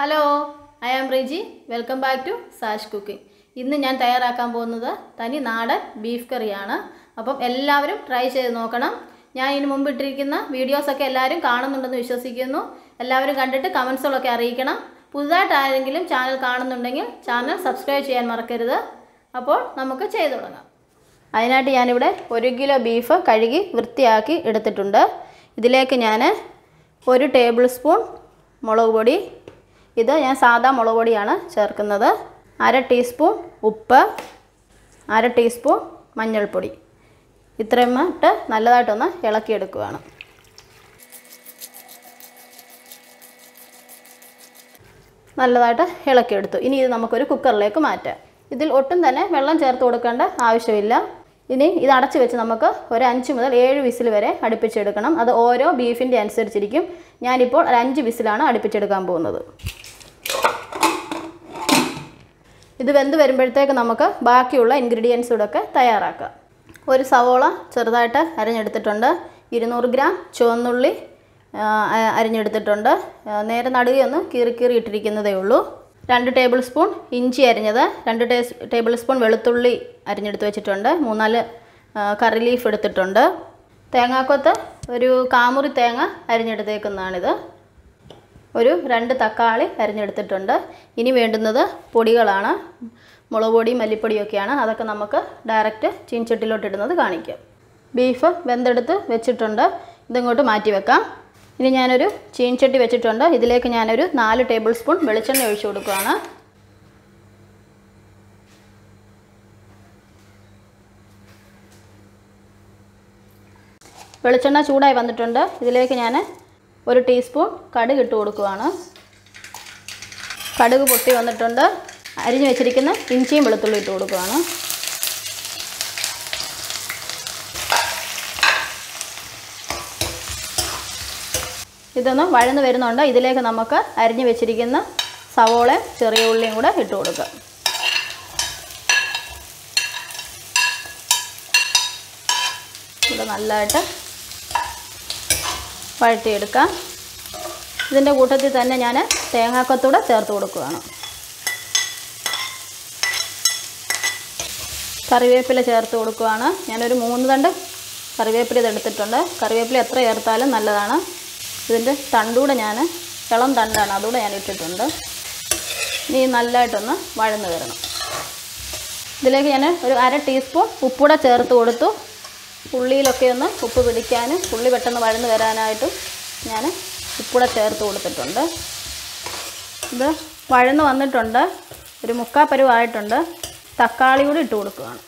hello I am Riji welcome back to Sash cooking ഇന്ന് ഞാൻ തയ്യാറാക്കാൻ പോകുന്നത് തനി നാടൻ ബീഫ് കറിയാണ് അപ്പം എല്ലാവരും ട്രൈ ചെയ്ത് നോക്കണം ഞാൻ ഇതിന് മുമ്പ് ഇട്ടിരിക്കുന്ന വീഡിയോസൊക്കെ എല്ലാവരും കാണുന്നുണ്ടെന്ന് വിശ്വസിക്കുന്നു എല്ലാവരും കണ്ടിട്ട് കമൻസുകളൊക്കെ അറിയിക്കണം പുതുതായിട്ട് ആരെങ്കിലും ചാനൽ കാണുന്നുണ്ടെങ്കിൽ ചാനൽ സബ്സ്ക്രൈബ് ചെയ്യാൻ മറക്കരുത് അപ്പോൾ നമുക്ക് ചെയ്തു തുടങ്ങാം അതിനായിട്ട് ഞാനിവിടെ ഒരു കിലോ ബീഫ് കഴുകി വൃത്തിയാക്കി എടുത്തിട്ടുണ്ട് ഇതിലേക്ക് ഞാൻ ഒരു ടേബിൾ സ്പൂൺ മുളക് പൊടി ഇത് ഞാൻ സാദാ മുളക് പൊടിയാണ് ചേർക്കുന്നത് അര ടീസ്പൂൺ ഉപ്പ് അര ടീസ്പൂൺ മഞ്ഞൾപ്പൊടി ഇത്രയും ഇട്ട് നല്ലതായിട്ടൊന്ന് ഇളക്കിയെടുക്കുകയാണ് നല്ലതായിട്ട് ഇളക്കിയെടുത്തു ഇനി ഇത് നമുക്കൊരു കുക്കറിലേക്ക് മാറ്റാം ഇതിൽ ഒട്ടും തന്നെ വെള്ളം ചേർത്ത് കൊടുക്കേണ്ട ആവശ്യമില്ല ഇനി ഇത് അടച്ച് വെച്ച് നമുക്ക് ഒരു അഞ്ച് മുതൽ ഏഴ് വിസിൽ വരെ അടുപ്പിച്ചെടുക്കണം അത് ഓരോ ബീഫിൻ്റെ അനുസരിച്ചിരിക്കും ഞാനിപ്പോൾ ഒരു അഞ്ച് വിസിലാണ് അടുപ്പിച്ചെടുക്കാൻ പോകുന്നത് ഇത് വെന്ത് വരുമ്പോഴത്തേക്ക് നമുക്ക് ബാക്കിയുള്ള ഇൻഗ്രീഡിയൻസ് കൂടെ തയ്യാറാക്കാം ഒരു സവോള ചെറുതായിട്ട് അരിഞ്ഞെടുത്തിട്ടുണ്ട് ഇരുന്നൂറ് ഗ്രാം ചുവന്നുള്ളി ആ, അ- അരിഞ്ഞെടുത്തിട്ടുണ്ട് ആ, നേരെ നടുകെ ഒന്ന് കീറി കീറി ഇട്ടിരിക്കുന്നതേ ഉള്ളൂ രണ്ട് ടേബിൾ സ്പൂൺ ഇഞ്ചി അരിഞ്ഞത് രണ്ട് ടേസ് ടേബിൾ സ്പൂൺ വെളുത്തുള്ളി അരിഞ്ഞെടുത്ത് വെച്ചിട്ടുണ്ട് മൂന്നാല് ആ, കറി ലീഫ് എടുത്തിട്ടുണ്ട് തേങ്ങാക്കൊത്ത് ഒരു കാമുറി തേങ്ങ അരിഞ്ഞെടുത്തേക്കുന്നതാണിത് ഒരു രണ്ട് തക്കാളി അരിഞ്ഞെടുത്തിട്ടുണ്ട് ഇനി വേണ്ടുന്നത് പൊടികളാണ് മുളക് പൊടി മല്ലിപ്പൊടിയൊക്കെയാണ് അതൊക്കെ നമുക്ക് ഡയറക്റ്റ് ചീൻചട്ടിയിലോട്ട് ഇടുന്നത് കാണിക്കാം ബീഫ് വെന്തെടുത്ത് വെച്ചിട്ടുണ്ട് ഇതിങ്ങോട്ട് മാറ്റി വെക്കാം ഇനി ഞാനൊരു ചീൻചട്ടി വെച്ചിട്ടുണ്ട് ഇതിലേക്ക് ഞാനൊരു നാല് ടേബിൾ സ്പൂൺ വെളിച്ചെണ്ണ ഒഴിച്ചു കൊടുക്കുകയാണ് വെളിച്ചെണ്ണ ചൂടായി വന്നിട്ടുണ്ട് ഇതിലേക്ക് ഞാൻ ഒരു ടീസ്പൂൺ കടുക് ഇട്ട് കൊടുക്കുകയാണ് കടുക് പൊട്ടി വന്നിട്ടുണ്ട് അരിഞ്ഞു വെച്ചിരിക്കുന്ന ഇഞ്ചിയും വെളുത്തുള്ളി ഇട്ട് കൊടുക്കുകയാണ് ഇതൊന്ന് വഴന്ന് വരുന്നുണ്ട് ഇതിലേക്ക് നമുക്ക് അരിഞ്ഞു വെച്ചിരിക്കുന്ന സവോള ചെറിയ ഉള്ളിയും കൂടെ ഇട്ട് കൊടുക്കുക ഇത് നല്ലതായിട്ട് വഴറ്റിയെടുക്കാം ഇതിൻ്റെ കൂട്ടത്തിൽ തന്നെ ഞാൻ തേങ്ങാക്കൊത്തൂടെ ചേർത്ത് കൊടുക്കുകയാണ് കറിവേപ്പില ചേർത്ത് കൊടുക്കുകയാണ് ഞാനൊരു മൂന്ന് തണ്ട് കറിവേപ്പില ഇതെടുത്തിട്ടുണ്ട് കറിവേപ്പില എത്ര ചേർത്താലും നല്ലതാണ് ഇതിൻ്റെ തണ്ടൂടെ ഞാൻ ഇളം തണ്ടാണ് അതുകൂടെ ഞാൻ ഇട്ടിട്ടുണ്ട് ഇനി നല്ലതായിട്ടൊന്ന് വഴന്ന് വരണം ഇതിലേക്ക് ഞാൻ ഒരു അര ടീസ്പൂൺ ഉപ്പൂടെ ചേർത്ത് കൊടുത്തു ഉള്ളിയിലൊക്കെ ഒന്ന് ഉപ്പ് പിടിക്കാനും ഉള്ളി പെട്ടെന്ന് വഴന്ന് വരാനായിട്ടും ഞാൻ ഉപ്പൂടെ ചേർത്ത് കൊടുത്തിട്ടുണ്ട് ഇത് വഴന്ന് വന്നിട്ടുണ്ട് ഒരു മുക്കാ പരുവായിട്ടുണ്ട് തക്കാളി കൂടി ഇട്ട് കൊടുക്കുകയാണ്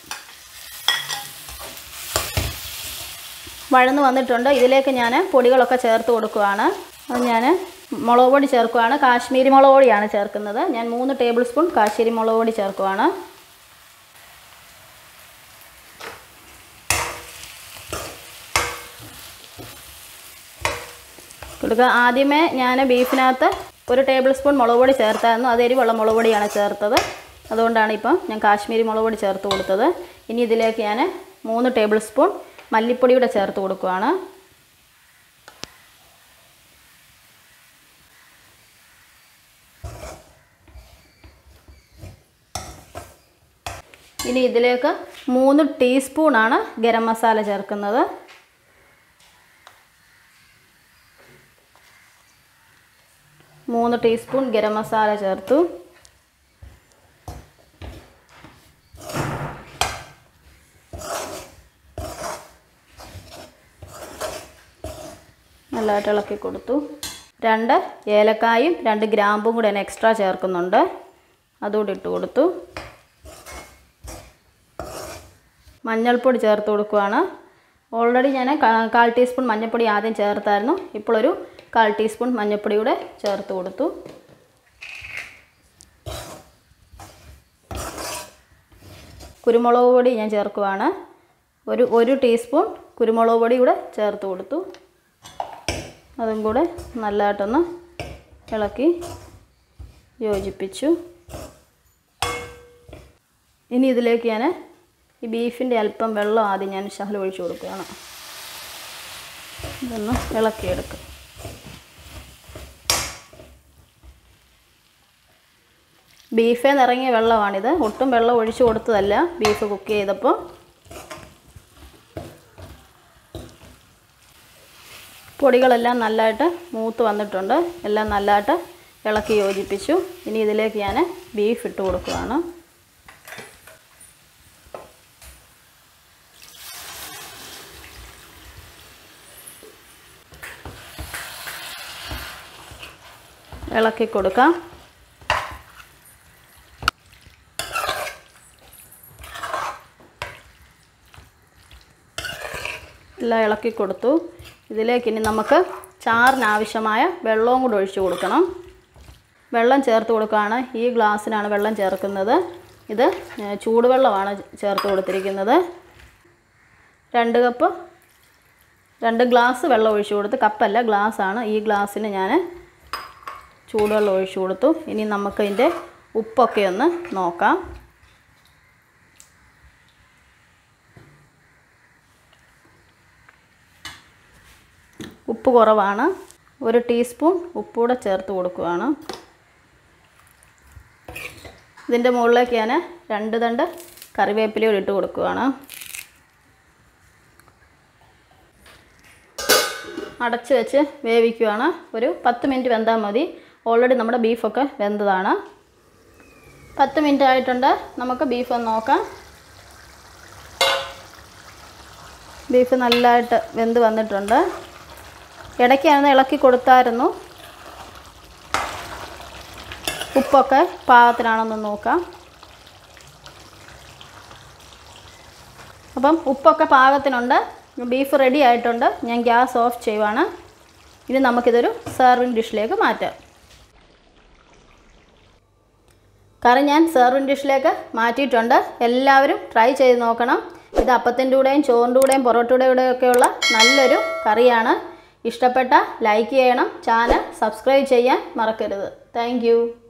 വഴന്ന് വന്നിട്ടുണ്ട് ഇതിലേക്ക് ഞാൻ പൊടികളൊക്കെ ചേർത്ത് കൊടുക്കുകയാണ് അത് ഞാൻ മുളക് പൊടി ചേർക്കുകയാണ് കാശ്മീരി മുളക് പൊടിയാണ് ചേർക്കുന്നത് ഞാൻ മൂന്ന് ടേബിൾ സ്പൂൺ കാശ്മീരി മുളക് പൊടി ചേർക്കുകയാണ് കൊടുക്കുക ആദ്യമേ ഞാൻ ബീഫിനകത്ത് ഒരു ടേബിൾ സ്പൂൺ മുളക് പൊടി ചേർത്തായിരുന്നു അത് എരിവുള്ള മുളക് പൊടിയാണ് ചേർത്തത് അതുകൊണ്ടാണ് ഇപ്പം ഞാൻ കാശ്മീരി മുളക് പൊടി ചേർത്ത് കൊടുത്തത് ഇനി ഇതിലേക്ക് ഞാൻ മൂന്ന് ടേബിൾ സ്പൂൺ മല്ലിപ്പൊടിയുടെ ചേർത്ത് കൊടുക്കുകയാണ് ഇനി ഇതിലേക്ക് മൂന്ന് ടീസ്പൂണാണ് ഗരം മസാല ചേർക്കുന്നത് മൂന്ന് ടീസ്പൂൺ ഗരം മസാല ചേർത്തു നല്ലതായിട്ട് ഇളക്കി കൊടുത്തു രണ്ട് ഏലക്കായും രണ്ട് ഗ്രാമ്പും കൂടെ ഞാൻ എക്സ്ട്രാ ചേർക്കുന്നുണ്ട് അതുകൂടി ഇട്ട് കൊടുത്തു മഞ്ഞൾപ്പൊടി ചേർത്ത് കൊടുക്കുകയാണ് ഓൾറെഡി ഞാൻ കാ- കാൽ ടീസ്പൂൺ മഞ്ഞൾപ്പൊടി ആദ്യം ചേർത്തായിരുന്നു ഇപ്പോൾ ഒരു കാൽ ടീസ്പൂൺ മഞ്ഞൾപ്പൊടി കൂടെ ചേർത്ത് കൊടുത്തു കുരുമുളക് പൊടി ഞാൻ ചേർക്കുവാണ് ഒരു ഒരു ടീസ്പൂൺ കുരുമുളക് പൊടി കൂടെ ചേർത്ത് കൊടുത്തു അതും കൂടെ നല്ലതായിട്ടൊന്ന് ഇളക്കി യോജിപ്പിച്ചു ഇനി ഇതിലേക്ക് ഞാൻ ഈ ബീഫിൻ്റെ അല്പം വെള്ളം ആദ്യം ഞാൻ ശകലം ഒഴിച്ചു കൊടുക്കുകയാണ് ഇതൊന്ന് ഇളക്കിയെടുക്കുക ബീഫേ നിറങ്ങിയ വെള്ളമാണിത് ഒട്ടും വെള്ളം ഒഴിച്ചു കൊടുത്തതല്ല ബീഫ് കുക്ക് ചെയ്തപ്പോൾ പൊടികളെല്ലാം നല്ലതായിട്ട് മൂത്ത് വന്നിട്ടുണ്ട് എല്ലാം നല്ലതായിട്ട് ഇളക്കി യോജിപ്പിച്ചു ഇനി ഇതിലേക്ക് ഞാൻ ബീഫ് ഇട്ട് കൊടുക്കുകയാണ് ഇളക്കി കൊടുക്കാം എല്ലാം ഇളക്കി കൊടുത്തു ഇതിലേക്ക് ഇനി നമുക്ക് ചാറിനാവശ്യമായ വെള്ളവും കൂടി ഒഴിച്ചു കൊടുക്കണം വെള്ളം ചേർത്ത് കൊടുക്കുകയാണ് ഈ ഗ്ലാസ്സിനാണ് വെള്ളം ചേർക്കുന്നത് ഇത് ഏഹ്, ചൂടുവെള്ളമാണ് ചേർത്ത് കൊടുത്തിരിക്കുന്നത് രണ്ട് കപ്പ് രണ്ട് ഗ്ലാസ് വെള്ളം ഒഴിച്ചു കൊടുത്ത് കപ്പല്ല ഗ്ലാസ്സാണ് ഈ ഗ്ലാസ്സിന് ഞാൻ ചൂടുവെള്ളം ഒഴിച്ചു കൊടുത്തു ഇനി നമുക്ക് ഇതിൻ്റെ ഉപ്പൊക്കെ ഒന്ന് നോക്കാം ഉപ്പ് കുറവാണ് ഒരു ടീസ്പൂൺ ഉപ്പൂടെ ചേർത്ത് കൊടുക്കുകയാണ് ഇതിൻ്റെ മുകളിലേക്ക് ഞാൻ രണ്ട് തണ്ട് കറിവേപ്പിലയോട് ഇട്ട് കൊടുക്കുകയാണ് അടച്ച് വെച്ച് വേവിക്കുകയാണ് ഒരു പത്ത് മിനിറ്റ് വെന്താൽ മതി ഓൾറെഡി നമ്മുടെ ബീഫൊക്കെ വെന്തതാണ് പത്ത് മിനിറ്റ് ആയിട്ടുണ്ട് നമുക്ക് ബീഫ് ഒന്ന് നോക്കാം ബീഫ് നല്ലതായിട്ട് വെന്ത് വന്നിട്ടുണ്ട് ഇടയ്ക്കാണ് ഇളക്കി കൊടുത്തായിരുന്നു ഉപ്പൊക്കെ പാകത്തിനാണെന്ന് നോക്കാം അപ്പം ഉപ്പൊക്കെ പാകത്തിനുണ്ട് ബീഫ് റെഡി ആയിട്ടുണ്ട് ഞാൻ ഗ്യാസ് ഓഫ് ചെയ്യുവാണ് ഇനി നമുക്കിതൊരു സെർവിങ് ഡിഷിലേക്ക് മാറ്റാം കറി ഞാൻ സെർവിങ് ഡിഷിലേക്ക് മാറ്റിയിട്ടുണ്ട് എല്ലാവരും ട്രൈ ചെയ്ത് നോക്കണം ഇത് അപ്പത്തിൻ്റെ കൂടെയും ചോറിൻ്റെ കൂടെയും പൊറോട്ടയുടെ കൂടെയൊക്കെയുള്ള നല്ലൊരു കറിയാണ് ഇഷ്ടപ്പെട്ട ലൈക്ക് ചെയ്യണം ചാനൽ സബ്സ്ക്രൈബ് ചെയ്യാൻ മറക്കരുത് താങ്ക്